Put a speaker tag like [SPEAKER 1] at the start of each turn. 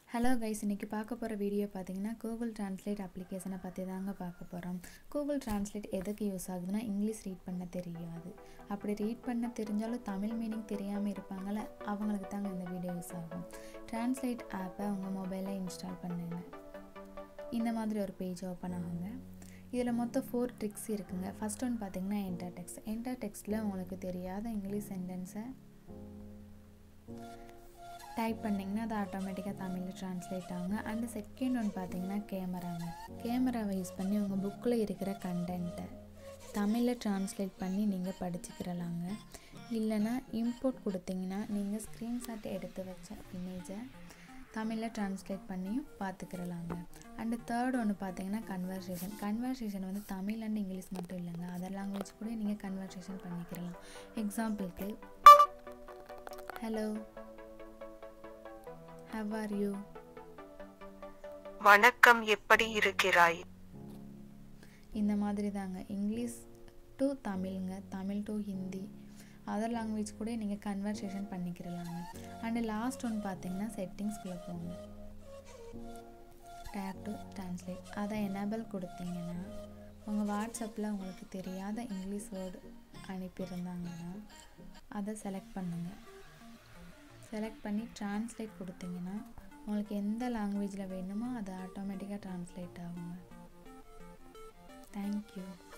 [SPEAKER 1] hello guys இன்றைக்கி பார்க்க போகிற வீடியோ பார்த்தீங்கன்னா கூகுள் டிரான்ஸ்லேட் அப்ளிகேஷனை பற்றி தாங்க பார்க்க போகிறோம் கூகுள் டிரான்ஸ்லேட் எதுக்கு யூஸ் ஆகுதுன்னா இங்கிலீஷ் ரீட் பண்ண தெரியாது அப்படி ரீட் பண்ண தெரிஞ்சாலும் தமிழ் மீனிங் தெரியாமல் இருப்பாங்கள்ல அவங்களுக்கு தாங்க இந்த வீடியோ யூஸ் ஆகும் டிரான்ஸ்லேட் ஆப்பை உங்கள் மொபைலில் இன்ஸ்டால் பண்ணுங்க இந்த மாதிரி ஒரு பேஜ் ஓப்பன் ஆகுங்க இதில் மொத்தம் ஃபோர் ட்ரிக்ஸ் இருக்குங்க ஃபஸ்ட் ஒன் பார்த்தீங்கன்னா என்டர் டெக்ஸ்ட் என்டர் டெக்ஸ்ட்டில் உங்களுக்கு தெரியாத இங்கிலீஷ் சென்டென்ஸை டைப் பண்ணிங்கன்னா அது ஆட்டோமேட்டிக்காக தமிழில் ட்ரான்ஸ்லேட் ஆகுங்க அண்ட் செகண்ட் ஒன் பார்த்தீங்கன்னா கேமராங்க கேமராவை யூஸ் பண்ணி உங்கள் புக்கில் இருக்கிற கண்டென்ட்டை தமிழில் ட்ரான்ஸ்லேட் பண்ணி நீங்கள் படிச்சுக்கிறலாங்க இல்லைன்னா இம்போர்ட் கொடுத்தீங்கன்னா நீங்கள் ஸ்க்ரீன்ஷாட் எடுத்து வச்ச இமேஜை தமிழில் ட்ரான்ஸ்லேட் பண்ணியும் பார்த்துக்கிறலாங்க அண்டு தேர்ட் ஒன்று பார்த்தீங்கன்னா கன்வர்சேஷன் கன்வர்சேஷன் வந்து தமிழ் அண்ட் இங்கிலீஷ் மட்டும் இல்லைங்க அதர் லாங்குவேஜ் கூட நீங்கள் கன்வர்சேஷன் பண்ணிக்கிறலாம் எக்ஸாம்பிளுக்கு ஹலோ ஹவ் ஆர் யூ
[SPEAKER 2] வணக்கம் எப்படி இருக்கிறாய்
[SPEAKER 1] இந்த மாதிரி தாங்க இங்கிலீஷ் டு தமிழ்ங்க Tamil to Hindi other language கூட நீங்கள் கன்வர்சேஷன் பண்ணிக்கிறலாங்க அண்டு லாஸ்ட் ஒன்று பார்த்தீங்கன்னா செட்டிங்ஸ்குள்ளே போங்க டேப் டு ட்ரான்ஸ்லேட் அதை எனேபிள் கொடுத்தீங்கன்னா உங்கள் வாட்ஸ்அப்பில் உங்களுக்கு தெரியாத இங்கிலீஷ் வேர்டு அனுப்பியிருந்தாங்கன்னா அதை செலக்ட் பண்ணுங்கள் செலக்ட் பண்ணி ட்ரான்ஸ்லேட் கொடுத்தீங்கன்னா உங்களுக்கு எந்த லாங்குவேஜில் வேணுமோ அது ஆட்டோமேட்டிக்காக ட்ரான்ஸ்லேட் ஆகுங்க தேங்க்யூ